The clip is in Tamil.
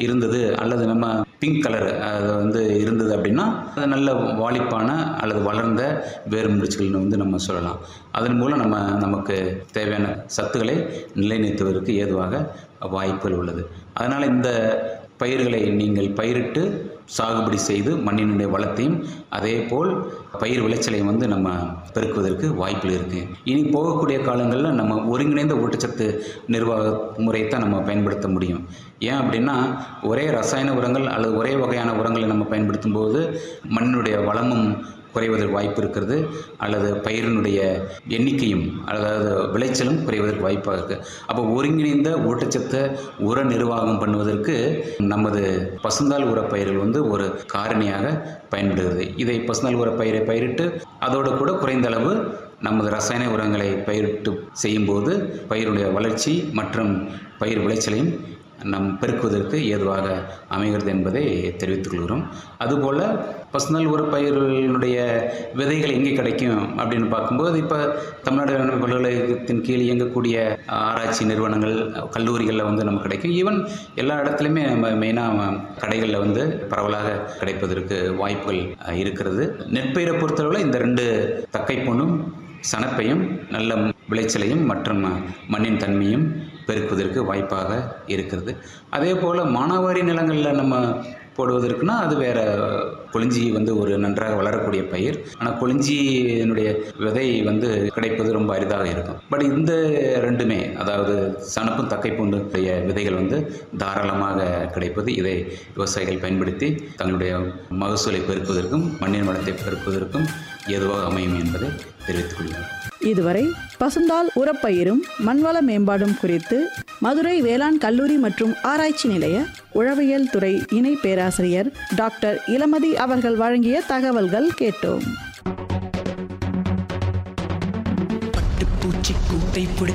இருந்தது அல்லது நம்ம பிங்க் கலர் அது வந்து இருந்தது அப்படின்னா அது நல்ல வாலிப்பான அல்லது வளர்ந்த வேறு முடிச்சுகள்னு வந்து நம்ம சொல்லலாம் அதன் மூலம் நம்ம நமக்கு தேவையான சத்துக்களை நிலைநிறுத்துவதற்கு ஏதுவாக வாய்ப்புகள் உள்ளது அதனால் இந்த பயிர்களை நீங்கள் பயிரிட்டு சாகுபடி செய்து மண்ணினுடைய வளத்தையும் அதே போல் பயிர் விளைச்சலையும் வந்து நம்ம பெருக்குவதற்கு வாய்ப்புகள் இருக்குது இனி போகக்கூடிய காலங்களில் நம்ம ஒருங்கிணைந்த ஊட்டச்சத்து நிர்வாக முறையைத்தான் நம்ம பயன்படுத்த முடியும் ஏன் அப்படின்னா ஒரே ரசாயன உரங்கள் அல்லது ஒரே வகையான உரங்களை நம்ம பயன்படுத்தும் போது மண்ணினுடைய வளமும் குறைவதற்கு வாய்ப்பு இருக்கிறது அல்லது பயிரினுடைய எண்ணிக்கையும் அதாவது விளைச்சலும் குறைவதற்கு வாய்ப்பாக இருக்குது அப்போ ஒருங்கிணைந்த ஊட்டச்சத்தை உர நிர்வாகம் பண்ணுவதற்கு நமது பசுந்தாள் உர பயிர்கள் வந்து ஒரு காரணியாக பயன்படுகிறது இதை பசுந்தாள் உர பயிரை பயிரிட்டு அதோடு கூட குறைந்த அளவு நமது ரசாயன உரங்களை பயிரிட்டு செய்யும்போது பயிருடைய வளர்ச்சி மற்றும் பயிர் விளைச்சலையும் நம் பெருக்குவதற்கு ஏதுவாக அமைகிறது என்பதை தெரிவித்துக் கொள்கிறோம் அதுபோல் பசுநல் உர பயிர்களுடைய விதைகள் எங்கே கிடைக்கும் அப்படின்னு பார்க்கும்போது இப்போ தமிழ்நாடு வேளாண்மை பல்கலைக்கழகத்தின் கீழ் இயங்கக்கூடிய ஆராய்ச்சி நிறுவனங்கள் கல்லூரிகளில் வந்து நமக்கு கிடைக்கும் ஈவன் எல்லா இடத்துலையுமே நம்ம மெயினாக கடைகளில் வந்து பரவலாக கிடைப்பதற்கு வாய்ப்புகள் அஹ், இருக்கிறது நெற்பயிரை பொறுத்தளவில் இந்த ரெண்டு தக்கை பொண்ணும் சணப்பையும் நல்ல விளைச்சலையும் மற்றும் மண்ணின் தன்மையும் பெருக்குவதற்கு வாய்ப்பாக இருக்கிறது அதே போல் மானாவாரி நிலங்களில் நம்ம போடுவதற்குனா அது வேற கொளிஞ்சி வந்து ஒரு நன்றாக வளரக்கூடிய பயிர் ஆனால் கொளிஞ்சியினுடைய விதை வந்து கிடைப்பது ரொம்ப அரிதாக இருக்கும் பட் இந்த ரெண்டுமே அதாவது சணப்பும் தக்கை பூண்டுடைய விதைகள் வந்து தாராளமாக கிடைப்பது இதை விவசாயிகள் பயன்படுத்தி தங்களுடைய மகசூலை பெருக்குவதற்கும் மண்ணின் வளத்தை பெருக்குவதற்கும் ஏதுவாக அமையும் என்பதை தெரிவித்துக் கொள்கிறேன் இதுவரை பசுந்தாள் உரப்பயிரும் மண்வள மேம்பாடும் குறித்து மதுரை வேளாண் கல்லூரி மற்றும் ஆராய்ச்சி நிலைய உழவியல் துறை இணை பேராசிரியர் டாக்டர் இளமதி அவர்கள் வழங்கிய தகவல்கள் கேட்டோம் பட்டுப்பூச்சி கூட்டை பிடி